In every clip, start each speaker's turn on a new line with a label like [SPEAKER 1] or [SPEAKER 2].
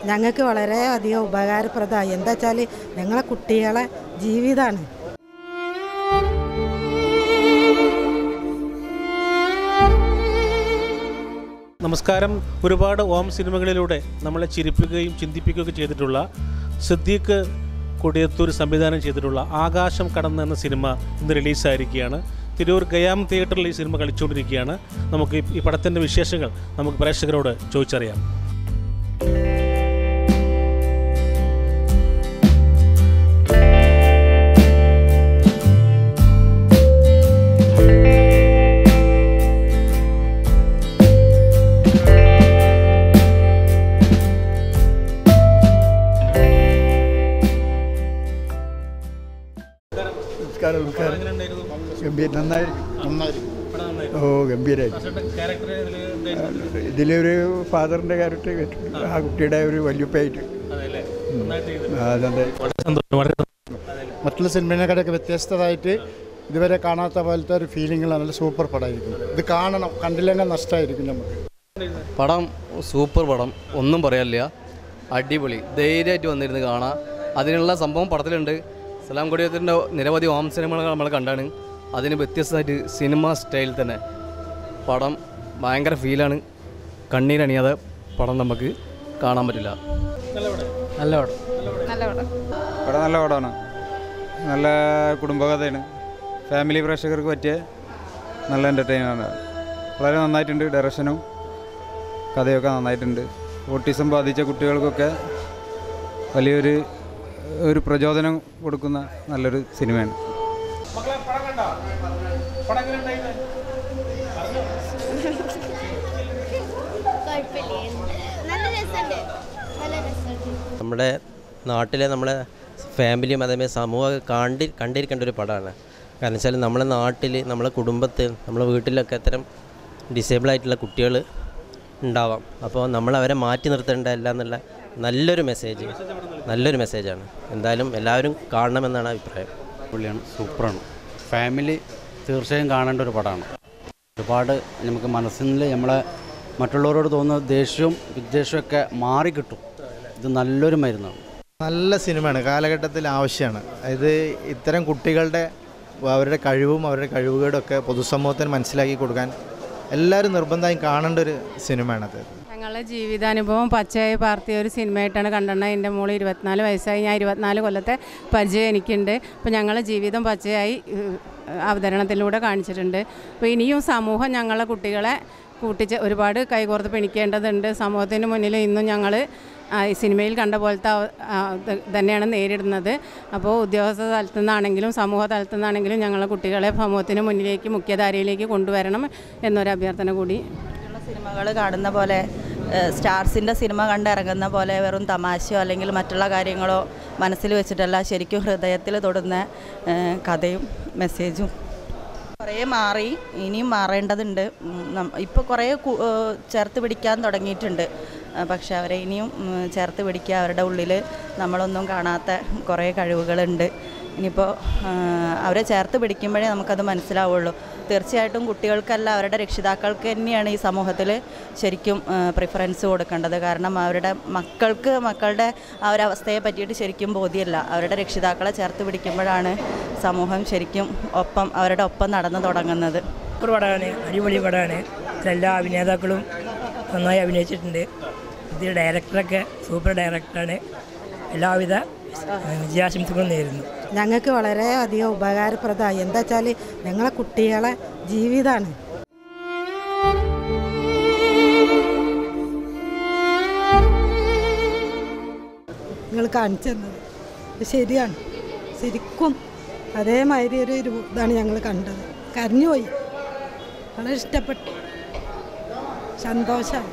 [SPEAKER 1] ഞങ്ങൾക്ക് വളരെയധികം ഉപകാരപ്രദമായി എന്താ വെച്ചാൽ ഞങ്ങളെ കുട്ടികളെ ജീവിതമാണ്
[SPEAKER 2] നമസ്കാരം ഒരുപാട് ഓം സിനിമകളിലൂടെ നമ്മളെ ചിരിപ്പിക്കുകയും ചിന്തിപ്പിക്കുകയൊക്കെ ചെയ്തിട്ടുള്ള സിദ്ദീഖ് കൊടിയത്തൂർ സംവിധാനം ചെയ്തിട്ടുള്ള ആകാശം കടന്ന് എന്ന സിനിമ ഇന്ന് റിലീസായിരിക്കുകയാണ് തിരൂർ ഗയാം തിയേറ്ററിൽ ഈ സിനിമ കളിച്ചുകൊണ്ടിരിക്കുകയാണ് നമുക്ക് ഈ- ഈ പടത്തിൻ്റെ വിശേഷങ്ങൾ നമുക്ക് പ്രേക്ഷകരോട് ചോദിച്ചറിയാം
[SPEAKER 3] നമസ്കാരം നമസ്കാരം ഗംഭീര നന്നായിരിക്കും ഓ ഗംഭീരായിരിക്കും ഇതിലൊരു ഫാദറിൻ്റെ ക്യാരക്ടർ കേട്ടിട്ടുണ്ട് ആ കുട്ടിയുടെ ഒരു വല്യുപ്പായിട്ട് ആ, അതെ
[SPEAKER 4] മറ്റുള്ള സിനിമകളെക്കാളൊക്കെ വ്യത്യസ്തമായിട്ട് ഇതുവരെ കാണാത്ത പോലത്തെ ഒരു ഫീലിംഗുള്ള നല്ല സൂപ്പർ പടമായിരിക്കും ഇത് കാണണം കണ്ടില്ലെങ്കിൽ നഷ്ടമായിരിക്കും നമുക്ക്
[SPEAKER 5] പടം സൂപ്പർ പടം ഒന്നും പറയാനില്ല അടിപൊളി ധൈര്യമായിട്ട് വന്നിരുന്ന് കാണാം അതിനുള്ള സംഭവം പടത്തിലുണ്ട് സലാം കൊടിയത്തിൻ്റെ നിരവധി ഹോം സിനിമകൾ നമ്മൾ കണ്ടാണ് അതിന് വ്യത്യസ്തമായിട്ട് സിനിമ സ്റ്റൈൽ തന്നെ പടം ഭയങ്കര ഫീലാണ് കണ്ണീരണിയാതെ പടം നമുക്ക് കാണാൻ പറ്റില്ല നല്ല പടം
[SPEAKER 6] പടം നല്ല പടമാണ് നല്ല കുടുംബകഥയാണ് ഫാമിലി പ്രേക്ഷകർക്ക് പറ്റിയ നല്ല എൻ്റർടൈനറാണ് വളരെ നന്നായിട്ടുണ്ട് ഡയറക്ഷനും കഥയൊക്കെ നന്നായിട്ടുണ്ട് ഓട്ടിസം ബാധിച്ച കുട്ടികൾക്കൊക്കെ വലിയൊരു ഒരു പ്രചോദനം കൊടുക്കുന്ന നല്ലൊരു സിനിമയാണ്
[SPEAKER 7] നല്ല രസമുണ്ട് നല്ല രസമുണ്ട്
[SPEAKER 8] നമ്മുടെ നാട്ടിലെ നമ്മളെ ഫാമിലിയും അതേമാതിരി സമൂഹം കണ്ടി കണ്ടിരിക്കേണ്ട ഒരു പടമാണ് കാരണം വെച്ചാൽ നമ്മളെ നാട്ടിൽ നമ്മളെ കുടുംബത്തിൽ നമ്മളെ വീട്ടിലൊക്കെ അത്തരം ഡിസേബിൾ ആയിട്ടുള്ള കുട്ടികൾ ഉണ്ടാവാം അപ്പോൾ നമ്മൾ അവരെ മാറ്റി നിർത്തേണ്ടതല്ല എന്നുള്ള നല്ലൊരു മെസ്സേജ് നല്ലൊരു മെസ്സേജാണ് എന്തായാലും എല്ലാവരും കാണണമെന്നാണ് അഭിപ്രായം
[SPEAKER 9] പുള്ളിയാണ് സൂപ്പറാണ് ഫാമിലി തീർച്ചയായും കാണേണ്ട ഒരു പടമാണ് ഒരുപാട് നമുക്ക് മനസ്സിൽ നമ്മളെ മറ്റുള്ളവരോട് തോന്നുന്ന ദേഷ്യവും വിദ്വേഷമൊക്കെ മാറിക്കിട്ടും ഇത് നല്ലൊരു മരുന്നാണ്
[SPEAKER 10] നല്ല സിനിമയാണ് കാലഘട്ടത്തിൽ ആവശ്യമാണ് അതായത് ഇത്തരം കുട്ടികളുടെ അവരുടെ കഴിവും അവരുടെ കഴിവുകളും ഒക്കെ പൊതുസമൂഹത്തിന് മനസ്സിലാക്കി കൊടുക്കാൻ എല്ലാവരും നിർബന്ധമായും കാണേണ്ട ഒരു സിനിമയാണത്
[SPEAKER 11] ഞങ്ങളുടെ ജീവിതാനുഭവം പച്ചയായി പാർത്തിയ ഒരു സിനിമയായിട്ടാണ് കണ്ടിട്ടുള്ളത് എൻ്റെ മോള് ഇരുപത്തിനാല് വയസ്സായി ഞാൻ ഇരുപത്തിനാല് കൊല്ലത്തെ പരിചയം എനിക്കുണ്ട് അപ്പോൾ ഞങ്ങളുടെ ജീവിതം പച്ചയായി ഏഹ്, അവതരണത്തിലൂടെ കാണിച്ചിട്ടുണ്ട് അപ്പോൾ ഇനിയും സമൂഹം ഞങ്ങളെ കുട്ടികളെ കൂട്ടിച്ച് ഒരുപാട് കൈകോർത്ത് പിണിക്കേണ്ടതുണ്ട് സമൂഹത്തിന് മുന്നിൽ ഇന്നും ഞങ്ങൾ ഈ സിനിമയിൽ കണ്ട പോലത്തെ അവ- ആ, ഇത് തന്നെയാണ് നേരിടുന്നത് അപ്പോൾ ഉദ്യോഗസ്ഥ തലത്തു നിന്നാണെങ്കിലും സമൂഹ തലത്തു നിന്നാണെങ്കിലും ഞങ്ങളെ കുട്ടികളെ സമൂഹത്തിന് മുന്നിലേക്ക് മുഖ്യധാരയിലേക്ക് കൊണ്ടുവരണം എന്നൊരു അഭ്യർത്ഥന കൂടി
[SPEAKER 12] സിനിമകൾ കാണുന്ന പോലെ ഏഹ്, സ്റ്റാർസിൻ്റെ സിനിമ കണ്ടിറങ്ങുന്ന പോലെ വെറും തമാശയോ അല്ലെങ്കിൽ മറ്റുള്ള കാര്യങ്ങളോ മനസ്സിൽ വെച്ചിട്ടല്ല ശരിക്കും ഹൃദയത്തിൽ തൊടുന്ന ഏഹ്, കഥയും മെസ്സേജും കുറേ മാറി ഇനിയും മാറേണ്ടതുണ്ട് ഇപ്പോൾ കുറേ കു- ഏഹ്, ചേർത്ത് പിടിക്കാൻ തുടങ്ങിയിട്ടുണ്ട് ഏഹ്, പക്ഷേ അവരെ ഇനിയും ഉം, ചേർത്ത് പിടിക്കുക അവരുടെ ഉള്ളിൽ നമ്മളൊന്നും കാണാത്ത കുറേ കഴിവുകളുണ്ട് ഇനിയിപ്പോൾ അവരെ ചേർത്ത് പിടിക്കുമ്പോഴേ നമുക്കത് മനസ്സിലാവുള്ളൂ തീർച്ചയായിട്ടും കുട്ടികൾക്കല്ല അവരുടെ രക്ഷിതാക്കൾക്ക് തന്നെയാണ് ഈ സമൂഹത്തിൽ ശരിക്കും പ്രിഫറൻസ് കൊടുക്കേണ്ടത് കാരണം അവരുടെ മക്കൾക്ക് മക്കളുടെ ആ ഒരു അവസ്ഥയെ പറ്റിയിട്ട് ശരിക്കും ബോധ്യമല്ല അവരുടെ രക്ഷിതാക്കളെ ചേർത്ത് പിടിക്കുമ്പോഴാണ് സമൂഹം ശരിക്കും ഒപ്പം അവരുടെ ഒപ്പം നടന്നു തുടങ്ങുന്നത്
[SPEAKER 13] സൂപ്പർ പടമാണ് അടിപൊളി പടമാണ് എല്ലാ അഭിനേതാക്കളും നന്നായി അഭിനയിച്ചിട്ടുണ്ട് ഇത് ഡയറക്ടറൊക്കെ സൂപ്പർ ഡയറക്ടറാണ് എല്ലാവിധ ഏഹ്, വിജയാശംസകളും നേരുന്നു
[SPEAKER 1] ഞങ്ങൾക്ക് വളരെയധികം ഉപകാരപ്രദമായി എന്താ വെച്ചാൽ ഞങ്ങളെ കുട്ടികളെ ജീവിതമാണ് നിങ്ങൾ കാണിച്ചു തന്നത് ഇത് ശരിയാണ് ശരിക്കും അതേമാതിരി ഒരു രൂ- ഇതാണ് ഞങ്ങൾ കണ്ടത് കരഞ്ഞുപോയി വളരെ ഇഷ്ടപ്പെട്ടു സന്തോഷമായി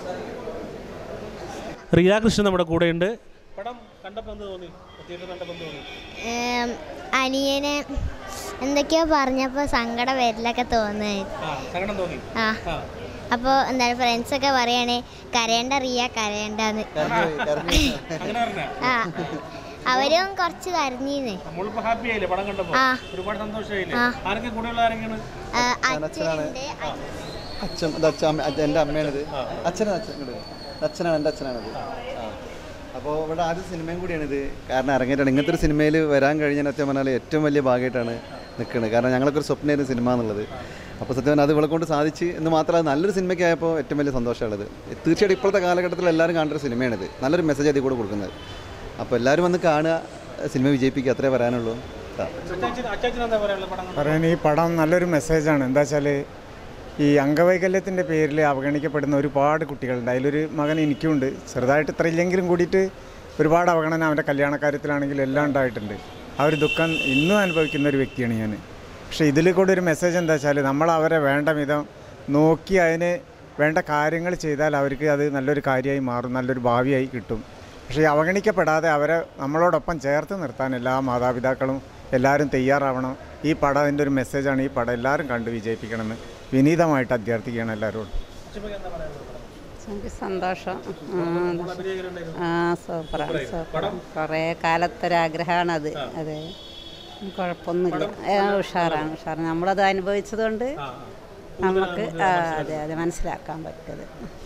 [SPEAKER 2] റിയ കൃഷ്ണൻ നമ്മുടെ കൂടെയുണ്ട് പടം കണ്ടപ്പോൾ എന്ത് തോന്നി തിയേറ്ററിൽ കണ്ടപ്പോൾ എന്ത് തോന്നി
[SPEAKER 7] ഏം, അനിയനെ എന്തൊക്കെയോ പറഞ്ഞപ്പോൾ സങ്കടം വരില്ലൊക്കെ തോന്നുന്നു
[SPEAKER 2] ആ സങ്കടം തോന്നി
[SPEAKER 7] ആ
[SPEAKER 2] ആ
[SPEAKER 7] അപ്പോൾ എന്താണ് ഫ്രണ്ട്സൊക്കെ പറയണേ കരയേണ്ട റിയ കരയേണ്ടെന്ന്
[SPEAKER 2] അങ്ങനെ പറഞ്ഞ
[SPEAKER 7] ആ അവരും കുറച്ച് കരഞ്ഞീന്ന്
[SPEAKER 2] നമ്മളിപ്പോ ഹാപ്പി ആയില്ലേ പടം കണ്ടപ്പോ
[SPEAKER 7] ആ.
[SPEAKER 2] ഒരുപാട് സന്തോഷമായില്ലേ
[SPEAKER 7] ആ.
[SPEAKER 2] ആരൊക്കെ കൂടെയുള്ള ആരൊക്കെയാണ്
[SPEAKER 7] ആ,
[SPEAKER 3] ഞാൻ അച്ഛനാണ്.
[SPEAKER 7] അച്ഛനുണ്ട്
[SPEAKER 3] അച്ഛൻ ഇത് അച്ഛൻ അമ്മ- എൻ്റെ അമ്മയാണിത് അച്ഛനാണ് അച്ഛൻ ഇങ്ങോട്ട് വരൂ. അച്ഛനാണ് എൻ്റെ അച്ഛനാണിത് ആ
[SPEAKER 14] അപ്പോൾ ഇവിടെ ആദ്യ സിനിമയും കൂടിയാണ് ഇത് കാരണം ഇറങ്ങിയിട്ടാണ് ഇങ്ങനത്തെ ഒരു സിനിമയിൽ വരാൻ കഴിഞ്ഞാൽ സത്യം പറഞ്ഞാൽ ഏറ്റവും വലിയ ഭാഗമായിട്ടാണ് നിൽക്കുന്നത് കാരണം ഞങ്ങളൊക്കെ ഒരു സ്വപ്നമായിരുന്നു സിനിമ എന്നുള്ളത് അപ്പോൾ സത്യം പറഞ്ഞാൽ അത് ഇവിടെ കൊണ്ട് സാധിച്ച് എന്ന് മാത്രമല്ല നല്ലൊരു സിനിമയ്ക്കായപ്പോൾ ഏറ്റവും വലിയ സന്തോഷമുള്ളത് തീർച്ചയായിട്ടും ഇപ്പോഴത്തെ കാലഘട്ടത്തിൽ എല്ലാവരും കാണേണ്ട ഒരു സിനിമയാണിത് നല്ലൊരു മെസ്സേജ് അതിൽ കൂടെ കൊടുക്കുന്നത് അപ്പോൾ എല്ലാവരും വന്ന് കാണുക സിനിമ വിജയിപ്പിക്കുക അത്രേ പറയാനുള്ളൂ ആ.
[SPEAKER 15] പറയാൻ ഈ പടം നല്ലൊരു മെസ്സേജാണ് എന്താ വെച്ചാൽ ഈ അംഗവൈകല്യത്തിൻ്റെ പേരിൽ അവഗണിക്കപ്പെടുന്ന ഒരുപാട് കുട്ടികളുണ്ട് അതിലൊരു മകൻ എനിക്കുണ്ട് ചെറുതായിട്ട് ഇത്ര ഇല്ലെങ്കിലും കൂടിയിട്ട് ഒരുപാട് അവഗണന അവൻ്റെ കല്യാണക്കാര്യത്തിലാണെങ്കിലും എല്ലാം ഉണ്ടായിട്ടുണ്ട് ആ ഒരു ദുഃഖം ഇന്നും അനുഭവിക്കുന്ന ഒരു വ്യക്തിയാണ് ഞാൻ പക്ഷേ ഇതിൽ കൂടെ ഒരു മെസ്സേജ് എന്താ വെച്ചാൽ നമ്മൾ അവരെ വേണ്ട വിധം നോക്കി അതിന് വേണ്ട കാര്യങ്ങൾ ചെയ്താൽ അവർക്ക് അത് നല്ലൊരു കാര്യമായി മാറും നല്ലൊരു ഭാവിയായി കിട്ടും പക്ഷേ ഈ അവഗണിക്കപ്പെടാതെ അവരെ നമ്മളോടൊപ്പം ചേർത്ത് നിർത്താൻ എല്ലാ മാതാപിതാക്കളും എല്ലാവരും തയ്യാറാവണം ഈ പടം അതിൻ്റെ ഒരു മെസ്സേജാണ് ഈ പടം എല്ലാവരും കണ്ട് വിജയിപ്പിക്കണമെന്ന് വിനീതമായിട്ട് അഭ്യർത്ഥിക്കുകയാണ് എല്ലാവരോടും
[SPEAKER 16] എനിക്ക് സന്തോഷം ആ സൂപ്പറാണ് സൂപ്പർ കുറേ കാലത്തൊരാഗ്രഹമാണത് അതെ കുഴപ്പമൊന്നുമില്ല ഏ, ഉഷാറാണ് ഉഷാറാണ് നമ്മളത് അനുഭവിച്ചതുകൊണ്ട് നമുക്ക് ആ, അതെ അതെ മനസ്സിലാക്കാൻ പറ്റത്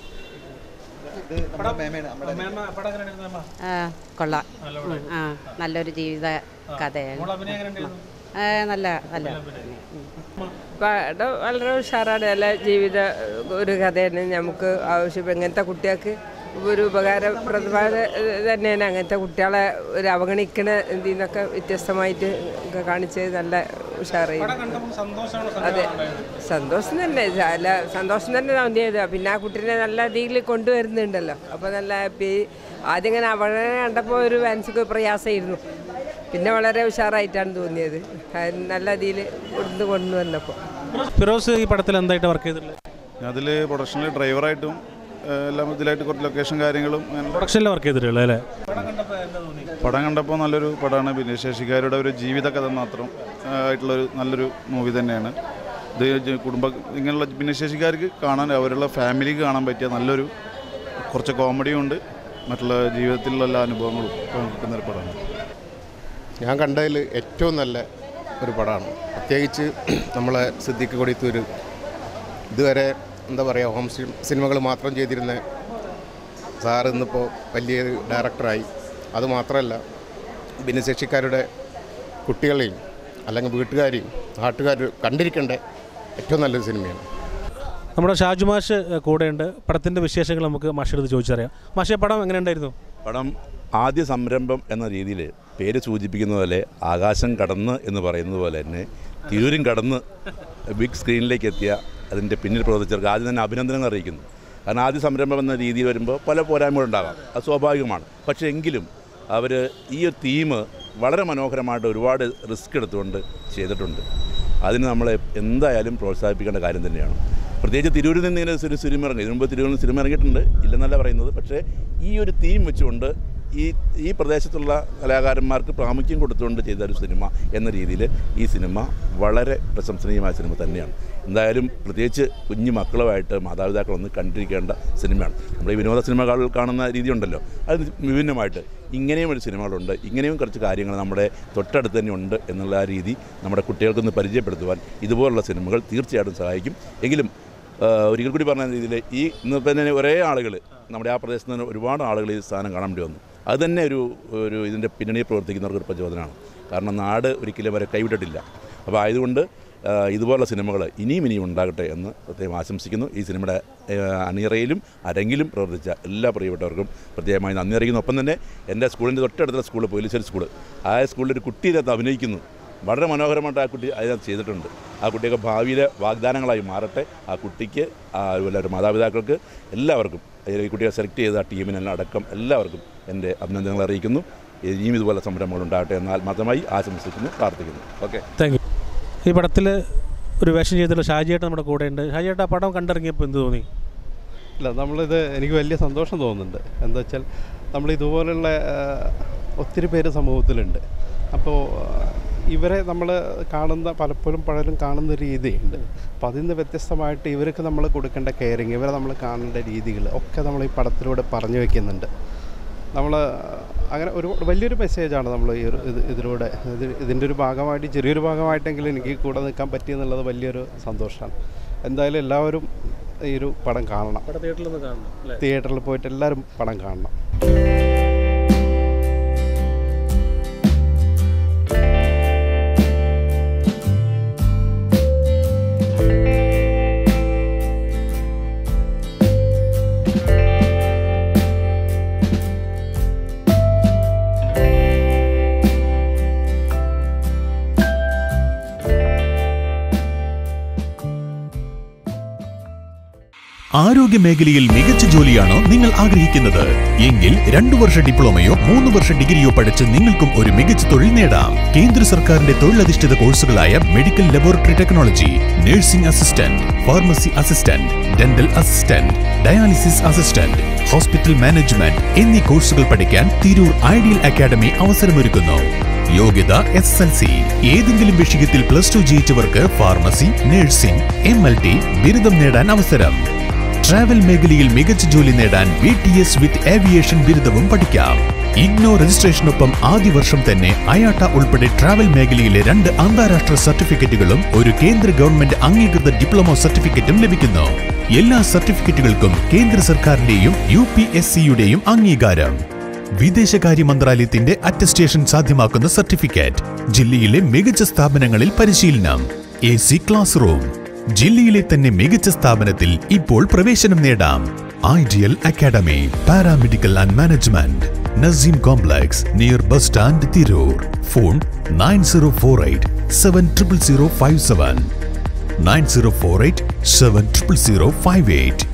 [SPEAKER 16] ആ കൊള്ളാം ഉം, ആ നല്ലൊരു ജീവിത കഥയാണ് ആ, നല്ല നല്ല
[SPEAKER 17] പടം വളരെ ഉഷാറാണ് നല്ല ജീവിത ഒരു കഥയാണ് നമുക്ക് ആവശ്യം ഇങ്ങനത്തെ കുട്ടികൾക്ക് ഒരു ഉപകാരപ്രദമായ തന്നെയാണ് അങ്ങനത്തെ കുട്ടികളെ ഒരു അവഗണിക്കണ ഇതിൽ നിന്നൊക്കെ വ്യത്യസ്തമായിട്ട് ഒക്കെ കാണിച്ചത് നല്ല ഉഷാറായി അതെ സന്തോഷം തന്നെ അല്ല സന്തോഷം തന്നെ തോന്നിയത് പിന്നെ ആ കുട്ടീനെ നല്ല രീതിയിൽ കൊണ്ടുവരുന്നുണ്ടല്ലോ അപ്പോൾ നല്ല ഹാപ്പി ആദ്യം ഇങ്ങനെ അവഗണന കണ്ടപ്പോൾ ഒരു മനസ്സിക്ക് പ്രയാസമായിരുന്നു പിന്നെ വളരെ ഉഷാറായിട്ടാണ് തോന്നിയത് അത് നല്ല രീതിയിൽ കൊണ്ടു കൊണ്ടുവന്നപ്പോൾ
[SPEAKER 2] ഫിറോസ് ഈ പടത്തിൽ എന്തായിട്ട് വർക്ക് ചെയ്തിട്ടുള്ളത്
[SPEAKER 18] അതിൽ പ്രൊഡക്ഷനിൽ ഡ്രൈവറായിട്ടും ഏഹ്, എല്ലാം ഇതിലായിട്ട് കുറച്ച് ലൊക്കേഷൻ കാര്യങ്ങളും അങ്ങനെ
[SPEAKER 2] പ്രൊഡക്ഷനിൽ വർക്ക് ചെയ്തിട്ടുള്ളത് അല്ലേ
[SPEAKER 18] പടം കണ്ടപ്പോൾ നല്ലൊരു പടമാണ് ഭിന്നശേഷിക്കാരുടെ ഒരു ജീവിത കഥ മാത്രം ആ, ആയിട്ടുള്ളൊരു നല്ലൊരു മൂവി തന്നെയാണ് ഇത് ജ- കുടുംബ ഇങ്ങനെയുള്ള ഭിന്നശേഷിക്കാർക്ക് കാണാൻ അവരുടെ ഫാമിലിക്ക് കാണാൻ പറ്റിയ നല്ലൊരു കുറച്ച് കോമഡിയും ഉണ്ട് മറ്റുള്ള ജീവിതത്തിലുള്ള എല്ലാ അനുഭവങ്ങളും കിട്ടുന്നൊരു പടമാണ്
[SPEAKER 19] ഞാൻ കണ്ടതിൽ ഏറ്റവും നല്ല ഒരു പടമാണ് പ്രത്യേകിച്ച് നമ്മളെ സിദ്ദിഖ് കൊടിത്തൂർ ഇതുവരെ എന്താ പറയുക ഹോം സിനിമകൾ മാത്രം ചെയ്തിരുന്ന സാർ ഇന്നിപ്പോൾ വലിയ ഡയറക്ടറായി അതുമാത്രമല്ല ഭിന്നശേഷിക്കാരുടെ കുട്ടികളെയും അല്ലെങ്കിൽ വീട്ടുകാരെയും നാട്ടുകാർ കണ്ടിരിക്കേണ്ട ഏറ്റവും നല്ലൊരു സിനിമയാണ്
[SPEAKER 2] നമ്മുടെ ഷാജു മാഷ് കൂടെയുണ്ട് പടത്തിൻ്റെ വിശേഷങ്ങൾ നമുക്ക് മാഷെടുത്ത് ചോദിച്ചറിയാം മാഷെ പടം എങ്ങനെ ഉണ്ടായിരുന്നു
[SPEAKER 20] പടം ആദ്യ സംരംഭം എന്ന രീതിയിൽ പേര് സൂചിപ്പിക്കുന്ന പോലെ ആകാശം കടന്ന് എന്ന് പറയുന്നത് പോലെ തന്നെ തിരൂരും കടന്ന് ബിഗ് സ്ക്രീനിലേക്ക് എത്തിയ അതിൻ്റെ പിന്നിൽ പ്രവർത്തിച്ചവർക്ക് ആദ്യം തന്നെ അഭിനന്ദനങ്ങൾ അറിയിക്കുന്നു കാരണം ആദ്യ സംരംഭം എന്ന രീതിയിൽ വരുമ്പോൾ പല പോരായ്മകളുണ്ടാകാം അത് സ്വാഭാവികമാണ് പക്ഷേ എങ്കിലും അവർ ഈ ഒരു തീം വളരെ മനോഹരമായിട്ട് ഒരുപാട് റിസ്ക് എടുത്തുകൊണ്ട് ചെയ്തിട്ടുണ്ട് അതിന് നമ്മൾ എന്തായാലും പ്രോത്സാഹിപ്പിക്കേണ്ട കാര്യം തന്നെയാണ് പ്രത്യേകിച്ച് തിരൂരിൽ നിന്ന് ഇങ്ങനെ ഒരു സിനിമ ഇറങ്ങി ഇതിനു മുമ്പ് തിരൂരിൽ നിന്ന് സിനിമ ഇറങ്ങിയിട്ടുണ്ട് ഇല്ലെന്നല്ല പറയുന്നത് പക്ഷേ ഈ ഒരു തീം വെച്ചുകൊണ്ട് ഈ ഈ പ്രദേശത്തുള്ള കലാകാരന്മാർക്ക് പ്രാമുഖ്യം കൊടുത്തുകൊണ്ട് ചെയ്ത ഒരു സിനിമ എന്ന രീതിയിൽ ഈ സിനിമ വളരെ പ്രശംസനീയമായ സിനിമ തന്നെയാണ് എന്തായാലും പ്രത്യേകിച്ച് കുഞ്ഞു മക്കളുമായിട്ട് മാതാപിതാക്കളൊന്ന് കണ്ടിരിക്കേണ്ട സിനിമയാണ് നമ്മൾ ഈ വിനോദ സിനിമകൾ കാണുന്ന രീതി ഉണ്ടല്ലോ അത് വിഭിന്നമായിട്ട് ഇങ്ങനെയും ഒരു സിനിമകളുണ്ട് ഇങ്ങനെയും കുറച്ച് കാര്യങ്ങൾ നമ്മുടെ തൊട്ടടുത്ത് തന്നെ ഉണ്ട് എന്നുള്ള ആ രീതി നമ്മുടെ കുട്ടികൾക്കൊന്ന് പരിചയപ്പെടുത്തുവാൻ ഇതുപോലുള്ള സിനിമകൾ തീർച്ചയായിട്ടും സഹായിക്കും എങ്കിലും ആ, ഒരിക്കൽ കൂടി പറഞ്ഞ രീതിയിൽ ഈ ഇന്നിപ്പോൾ തന്നെ ഒരേ ആളുകൾ നമ്മുടെ ആ പ്രദേശത്ത് നിന്ന് ഒരുപാട് ആളുകൾ ഈ സ്ഥാനം കാണാൻ വേണ്ടി വന്നു അത് തന്നെ ഒരു ഒരു ഇതിൻ്റെ പിന്നണിയിൽ പ്രവർത്തിക്കുന്നവർക്ക് ഒരു പ്രചോദനമാണ് കാരണം നാട് ഒരിക്കലും അവരെ കൈവിട്ടിട്ടില്ല അപ്പോൾ ആയതുകൊണ്ട് ആ, ഇതുപോലുള്ള സിനിമകൾ ഇനിയും ഇനിയും ഉണ്ടാകട്ടെ എന്ന് പ്രത്യേകം ആശംസിക്കുന്നു ഈ സിനിമയുടെ ആ, അണിയറയിലും അരങ്ങിലും പ്രവർത്തിച്ച എല്ലാ പ്രിയപ്പെട്ടവർക്കും പ്രത്യേകമായി നന്ദി അറിയിക്കുന്നു ഒപ്പം തന്നെ എൻ്റെ സ്കൂളിൻ്റെ തൊട്ടടുത്തുള്ള സ്കൂൾ പോലീശ്വരി സ്കൂൾ ആ സ്കൂളിൽ ഒരു കുട്ടി ഇതിനകത്ത് അഭിനയിക്കുന്നു വളരെ മനോഹരമായിട്ട് ആ കുട്ടി അതിനകത്ത് ചെയ്തിട്ടുണ്ട് ആ കുട്ടിയൊക്കെ ഭാവിയിലെ വാഗ്ദാനങ്ങളായി മാറട്ടെ ആ കുട്ടിക്ക് ആ അതുപോലെ ഒരു മാതാപിതാക്കൾക്ക് എല്ലാവർക്കും അതിൽ ഈ കുട്ടിയെ സെലക്ട് ചെയ്ത ആ ടീമിനെല്ലാം അടക്കം എല്ലാവർക്കും എൻ്റെ അഭിനന്ദനങ്ങൾ അറിയിക്കുന്നു ഇനിയും ഇതുപോലെ സംരംഭങ്ങൾ ഉണ്ടാകട്ടെ എന്ന് ആത്മാർത്ഥമായി ആശംസിക്കുന്നു പ്രാർത്ഥിക്കുന്നു ഓക്കെ
[SPEAKER 2] താങ്ക് യു ഈ പടത്തിൽ ഒരു വേഷം ചെയ്തിട്ടുള്ള ഷാജിയേട്ടൻ നമ്മുടെ കൂടെയുണ്ട് ഷാജിയേട്ടൻ ആ പടം കണ്ടിറങ്ങിയപ്പോൾ എന്ത് തോന്നി
[SPEAKER 21] ഇല്ല നമ്മളിത് എനിക്ക് വലിയ സന്തോഷം തോന്നുന്നുണ്ട് എന്താ വെച്ചാൽ നമ്മൾ ഇതുപോലുള്ള ആ, ഒത്തിരി പേര് സമൂഹത്തിലുണ്ട് അപ്പോൾ ഇവരെ നമ്മൾ കാണുന്ന പലപ്പോഴും പലരും കാണുന്ന ഒരു രീതിയുണ്ട് അപ്പോൾ അതിൽ നിന്ന് വ്യത്യസ്തമായിട്ട് ഇവർക്ക് നമ്മൾ കൊടുക്കേണ്ട കെയറിങ് ഇവരെ നമ്മൾ കാണേണ്ട രീതികൾ ഒക്കെ നമ്മൾ ഈ പടത്തിലൂടെ പറഞ്ഞു വെക്കുന്നുണ്ട് നമ്മൾ അങ്ങനെ ഒരു വലിയൊരു മെസ്സേജാണ് നമ്മൾ ഈ ഒരു ഇത് ഇതിലൂടെ ഇത് ഇതിൻ്റെ ഒരു ഭാഗമായിട്ട് ചെറിയൊരു ഭാഗമായിട്ടെങ്കിലും എനിക്ക് കൂടെ നിൽക്കാൻ പറ്റിയെന്നുള്ളത് വലിയൊരു സന്തോഷമാണ് എന്തായാലും എല്ലാവരും ഈ ഒരു പടം കാണണം
[SPEAKER 2] പടം തിയേറ്ററിൽ നിന്ന് കാണണം അല്ലേ
[SPEAKER 21] തിയേറ്ററിൽ പോയിട്ട് എല്ലാവരും പടം കാണണം
[SPEAKER 4] ആരോഗ്യ മേഖലയിൽ മികച്ച ജോലിയാണോ നിങ്ങൾ ആഗ്രഹിക്കുന്നത് എങ്കിൽ രണ്ടു വർഷ ഡിപ്ലോമയോ മൂന്ന് വർഷ ഡിഗ്രിയോ പഠിച്ച് നിങ്ങൾക്കും ഒരു മികച്ച തൊഴിൽ നേടാം കേന്ദ്ര സർക്കാരിന്റെ തൊഴിലധിഷ്ഠിത കോഴ്സുകളായ medical laboratory technology nursing assistant pharmacy assistant dental assistant dialysis assistant hospital management എന്നീ കോഴ്സുകൾ പഠിക്കാൻ തിരൂർ ഐഡിയൽ അക്കാദമി അവസരമൊരുക്കുന്നു യോഗ്യത എസ് എൽ സി ഏതെങ്കിലും വിഷയത്തിൽ പ്ലസ് ടു ജയിച്ചവർക്ക് pharmacy nursing M L T ബിരുദം നേടാൻ അവസരം ട്രാവൽ മേഖലയിൽ മികച്ച ജോലി നേടാൻ B T S with aviation ബിരുദവും പഠിക്കാം ഇഗ്നോ രജിസ്ട്രേഷനൊപ്പം ആദ്യ വർഷം തന്നെ അയാട്ട ഉൾപ്പെടെ ട്രാവൽ മേഖലയിലെ രണ്ട് അന്താരാഷ്ട്ര സർട്ടിഫിക്കറ്റുകളും ഒരു കേന്ദ്ര ഗവൺമെന്റ് അംഗീകൃത ഡിപ്ലോമ സർട്ടിഫിക്കറ്റും ലഭിക്കുന്നു എല്ലാ സർട്ടിഫിക്കറ്റുകൾക്കും കേന്ദ്ര സർക്കാരിന്റെയും യു പി എസ് സിയുടെയും അംഗീകാരം വിദേശകാര്യ മന്ത്രാലയത്തിന്റെ അറ്റസ്റ്റേഷൻ സാധ്യമാക്കുന്ന സർട്ടിഫിക്കറ്റ് ജില്ലയിലെ മികച്ച സ്ഥാപനങ്ങളിൽ പരിശീലനം എ സി ക്ലാസ് റൂം ജില്ലയിലെ തന്നെ മികച്ച സ്ഥാപനത്തിൽ ഇപ്പോൾ പ്രവേശനം നേടാം ideal academy paramedical and management Naseem complex near bus stand Tirur phone nine zero four eight seven triple zero five seven nine zero four eight seven triple zero five eight